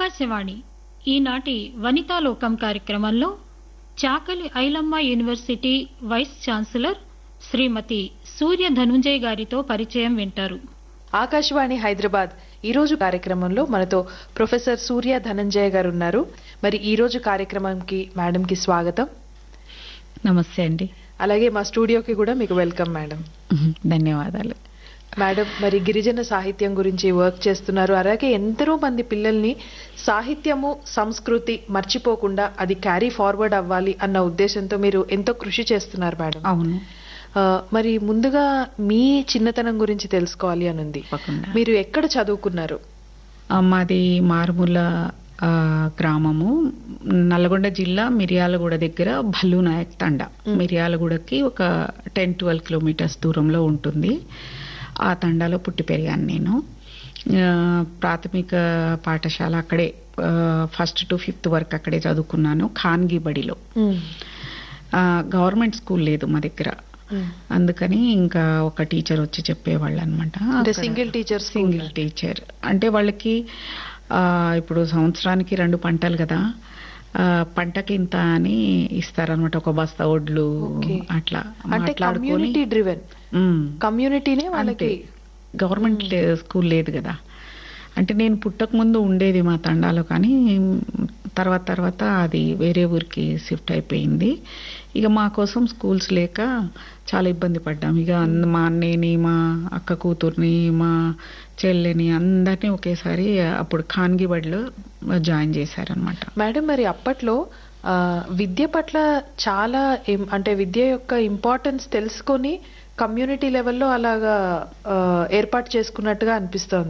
ఆకాశవాణి ఈనాటి వనితాలోకం కార్యక్రమంలో Chakali Ilamma university vice chancellor Shrimati Surya Dhanunjay గారితో పరిచయం వింటారు ఆకాశవాణి హైదరాబాద్ ఈ రోజు కార్యక్రమంలో మనతో ప్రొఫెసర్ సూర్య ధనంజయ గారు ఉన్నారు మరి ఈ రోజు కార్యక్రమంకి మేడం కి స్వాగతం నమస్తే అండి అలాగే మా స్టూడియోకి కూడా మీకు వెల్కమ్ మేడం ధన్యవాదాలు మేడం మరి గిరిజన సాహిత్యం గురించి వర్క్ చేస్తున్నారు అలాగే ఎందరో మంది పిల్లల్ని సాహిత్యము సంస్కృతి మర్చిపోకుండా అది క్యారీ ఫార్వర్డ్ అవ్వాలి అన్న ఉద్దేశంతో మీరు ఎంతో కృషి చేస్తున్నారు మేడం అవును ఆ, మరి ముందుగా మీ చిన్నతనం గురించి తెలుసుకోవాలి అని ఉంది తప్పకుండా మీరు ఎక్కడ చదువుకున్నారు ఆ, మాది మారుమూల ఆ, గ్రామము నల్గొండ జిల్లా మిర్యాలగూడ దగ్గర భల్లు నాయక్ తండ మిర్యాలగూడకి ఒక టెన్ ట్వెల్వ్ కిలోమీటర్స్ దూరంలో ఉంటుంది ఆ తండాలో పుట్టి పెరిగాను నేను ఆ, ప్రాథమిక పాఠశాల అక్కడే ఫస్ట్ టు ఫిఫ్త్ వరకు అక్కడే చదువుకున్నాను ఖాన్గీ బడిలో ఆ, గవర్నమెంట్ స్కూల్ లేదు మా దగ్గర అందుకని ఇంకా ఒక టీచర్ వచ్చి చెప్పేవాళ్ళు అనమాట అంటే సింగిల్ టీచర్ సింగిల్ టీచర్ అంటే వాళ్ళకి ఆ, ఇప్పుడు సంవత్సరానికి రెండు పంటలు కదా ఆ, పంటకి ఇంత అని ఇస్తారనమాట ఒక బస్తా ఒడ్లు Okay. అట్లా అంటే మాట్లాడుకొని కమ్యూనిటీ డ్రివెన్ ఉమ్, కమ్యూనిటీనే అంతే వాళ్ళకి గవర్నమెంట్ లే- స్కూల్ లేదు కదా అంటే నేను పుట్టక ముందు ఉండేది మా తండాలో కానీ తర్వాత తర్వాత అది వేరే ఊరికి షిఫ్ట్ అయిపోయింది ఇక మా కోసం స్కూల్స్ లేక చాలా ఇబ్బంది పడ్డాం ఇక అన్- మా అన్నయ్యని మా అక్క కూతుర్ని మా చెల్లెని అందరినీ ఒకేసారి అప్పుడు ఖాన్గి బడిలో జాయిన్ చేశారనమాట మేడం మరి అప్పట్లో ఆ, విద్య పట్ల చాలా ఏం- అంటే విద్య యొక్క ఇంపార్టెన్స్ తెలుసుకొని కమ్యూనిటీ లెవెల్లో అలాగా ఆ, ఏర్పాటు చేసుకున్నట్టుగా అనిపిస్తోంది